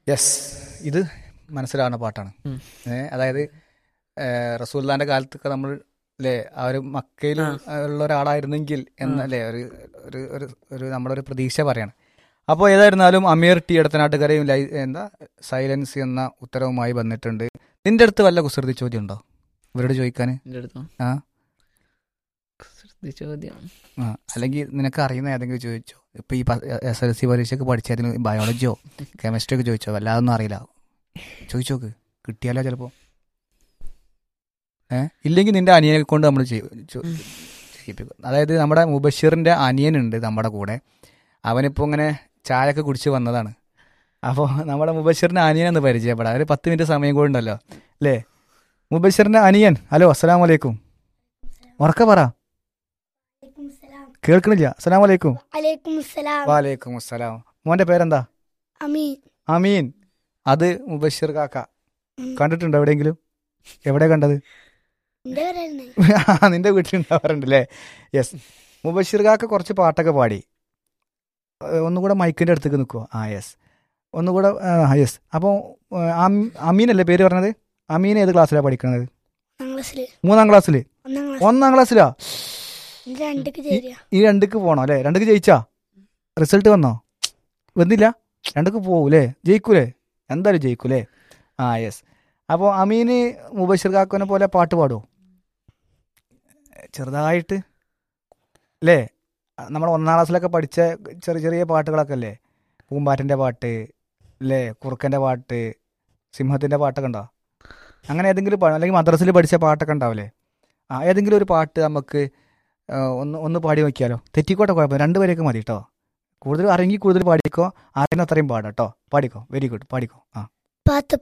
Yes ഇത് മനസ്സിലാവുന്ന പാട്ടാണ് ഉം. ഏ, അതായത് റസൂല്ലാന്റെ കാലത്തൊക്കെ നമ്മൾ അല്ലേ ആ ഒരു മക്കയിൽ ഉള്ള ഒരാളായിരുന്നെങ്കിൽ എന്നല്ലേ ഒരു ഒരു ഒരു ഒരു നമ്മുടെ ഒരു പ്രതീക്ഷ പറയാണ് അപ്പോൾ ഏതായിരുന്നാലും അമീർ ടി ഇടത്തനാട്ടുകരയും ലൈ എന്താ സൈലൻസ് എന്ന ഉത്തരവുമായി വന്നിട്ടുണ്ട് നിന്റെ അടുത്ത് വല്ല കുസൃതി ചോദ്യം ഉണ്ടോ ഇവരോട് ചോദിക്കാൻ എൻ്റെ അടുത്തോ ആ കുസൃതി ചോദ്യം ആ അല്ലെങ്കിൽ നിനക്ക് അറിയുന്ന ഏതെങ്കിലും ചോദിച്ചോ ഇപ്പൊ ഈ എസ് എൽ സി പരീക്ഷയ്ക്ക് പഠിച്ചതിന് ബയോളജിയോ കെമിസ്ട്രി ഒക്കെ ചോദിച്ചോ വല്ലാതൊന്നും അറിയില്ല ചോദിച്ചോക്ക് കിട്ടിയാലോ ചിലപ്പോ ഏ ഇല്ലെങ്കിൽ നിന്റെ അനിയനെ കൊണ്ട് നമ്മൾ ചെയ്യിപ്പിക്കും അതായത് നമ്മുടെ മുബഷീറിന്റെ അനിയനുണ്ട് നമ്മുടെ കൂടെ അവനിപ്പോ ഇങ്ങനെ ചായ ഒക്കെ കുടിച്ച് വന്നതാണ് അപ്പോൾ നമ്മുടെ മുബഷീറിന്റെ അനിയനെന്ന് പരിചയപ്പെടാം ഒരു പത്ത് മിനിറ്റ് സമയം കൂടെ ഉണ്ടല്ലോ അല്ലേ മുബഷീറിന്റെ അനിയൻ ഹലോ അസ്സലാം വലൈക്കും ഉറക്ക പറ കേൾക്കണില്ല അസ്സലാം വലൈക്കും അലൈക്കും സലാം വാലേക്കും അസ്സലാം മോന്റെ പേരെന്താ അമീൻ അമീൻ അത് മുബഷിർ കാക്ക ഉം. കണ്ടിട്ടുണ്ടോ എവിടെയെങ്കിലും എവിടെ കണ്ടത് എന്റെ പേരാണ് ആ, നിന്റെ വീട്ടിലുണ്ടാവാറുണ്ട് അല്ലേ യെസ് മുബഷിർ കാക്ക കുറച്ച് പാട്ടൊക്കെ പാടി ഏ, ഒന്നുകൂടെ മൈക്കിന്റെ അടുത്തേക്ക് നിൽക്കുമോ ആ യെസ് ഒന്നുകൂടെ യെസ് അപ്പോൾ അമീൻ അല്ലേ പേര് പറഞ്ഞത് അമീൻ ഏത് ക്ലാസ്സിലാണ് പഠിക്കുന്നത് ഒന്നാം ക്ലാസ്സില് മൂന്നാം ക്ലാസ്സിൽ ഒന്നാം ക്ലാസ് ഒന്നാം ക്ലാസ്സിലാ രണ്ടക്ക് ചേരുക ഈ രണ്ടുക്ക് പോണോ അല്ലേ രണ്ടുക്ക് ജയിച്ചാ റിസൾട്ട് വന്നോ വന്നില്ല രണ്ടുക്ക് പോകൂലേ ജയിക്കൂലേ എന്തായാലും ജയിക്കൂലേ ആ യെസ് അപ്പോൾ അമീന് മുബഷിർ കാക്കോനെ പോലെ പാട്ട് പാടുമോ ചെറുതായിട്ട് അല്ലേ നമ്മൾ ഒന്നാം ക്ലാസ്സിലൊക്കെ പഠിച്ച ചെറിയ ചെറിയ പാട്ടുകളൊക്കെ അല്ലേ പൂമ്പാറ്റൻ്റെ പാട്ട് അല്ലേ കുറുക്കൻ്റെ പാട്ട് സിംഹത്തിൻ്റെ പാട്ടൊക്കെ ഉണ്ടോ അങ്ങനെ ഏതെങ്കിലും പാ- അല്ലെങ്കിൽ മദ്രസിൽ പഠിച്ച പാട്ടൊക്കെ ഉണ്ടാവില്ലേ ആ ഏതെങ്കിലും ഒരു പാട്ട് നമുക്ക് ആ, ഒന്ന് ഒന്ന് പാടി നോക്കിയാലോ തെറ്റിക്കോട്ടെ കുഴപ്പം രണ്ടുപേരെയൊക്കെ മതി കേട്ടോ കൂടുതൽ അറിയെങ്കിൽ കൂടുതൽ പാടിക്കോ അറിയുന്ന അത്രയും പാടാം കേട്ടോ പാടിക്കോ വെരി ഗുഡ് പാടിക്കോ ആ പാത്ത്